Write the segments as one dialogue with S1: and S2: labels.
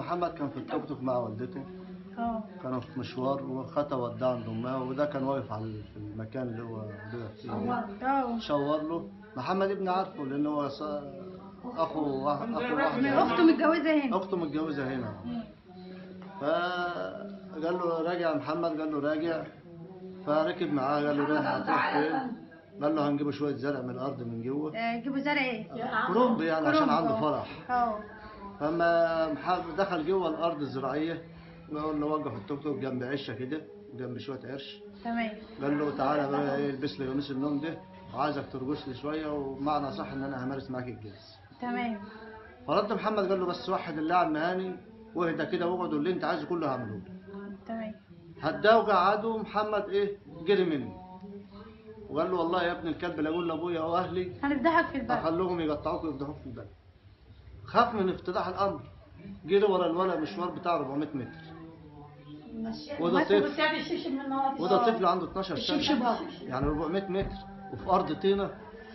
S1: محمد كان في التوك توك مع والدته
S2: اه
S1: كانوا في مشوار وخطا وداه عند امها وده كان واقف على في المكان اللي هو بيقف فيه
S2: اه
S1: شاور له محمد ابني عارفه لان هو ص- اخو واحد اخو واحد
S2: اخته متجوزه هنا
S1: اخته متجوزه هنا فقال له راجع يا محمد قال له راجع فركب معاه قال له رايح هتروح فين قال له هنجيب شويه زرع من الارض من جوه
S2: آه، جيبوا زرع ايه؟
S1: كرنب يعني عشان
S2: كرنب،
S1: عنده
S2: اه.
S1: فرح
S2: اه
S1: فما محمد دخل جوه الارض الزراعيه قال له وقف التوك توك جنب عشه كده جنب شويه عرش
S2: تمام
S1: قال له تعالى بقى ايه البس لي قميص النوم ده وعايزك ترقص لي شويه ومعنى صح ان انا همارس معاك الجنس
S2: تمام
S1: فرد محمد قال له بس وحد الله على المهاني واهدى كده واقعد واللي انت عايزه كله هعمله لك
S2: تمام
S1: هداه وقعده محمد ايه جري منه وقال له والله يا ابن الكلب لا اقول لابويا او اهلي
S2: هنفضحك في البلد
S1: اخليهم يقطعوك ويفضحوك في البلد خاف من افتضاح الامر جري ورا الولد مشوار بتاع 400 متر وده طفل وده طفل عنده 12 سنه يعني 400 متر وفي ارض طينه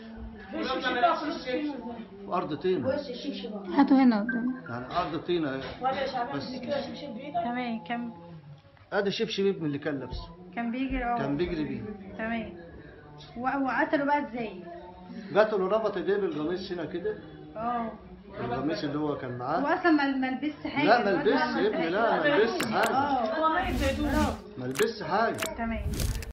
S1: في ارض طينه
S2: هاتوا هنا قدام
S1: يعني ارض طينه بس
S2: تمام كان
S1: ادي شبشب ابني اللي كان لابسه
S2: كان بيجري اه
S1: كان بيجري بيه
S2: تمام و- وقتلوا بقى ازاي؟
S1: جات له ربط ايديه بالقميص هنا كده
S2: اه
S1: القميص اللي هو كان
S2: هو
S1: معاه
S2: اصلا ما ما لبسش حاجه
S1: لا ما
S2: هو أصلاً
S1: لبسش يا ابني لا ما لبسش حاجه
S2: اه
S1: ما لبسش حاجه
S2: تمام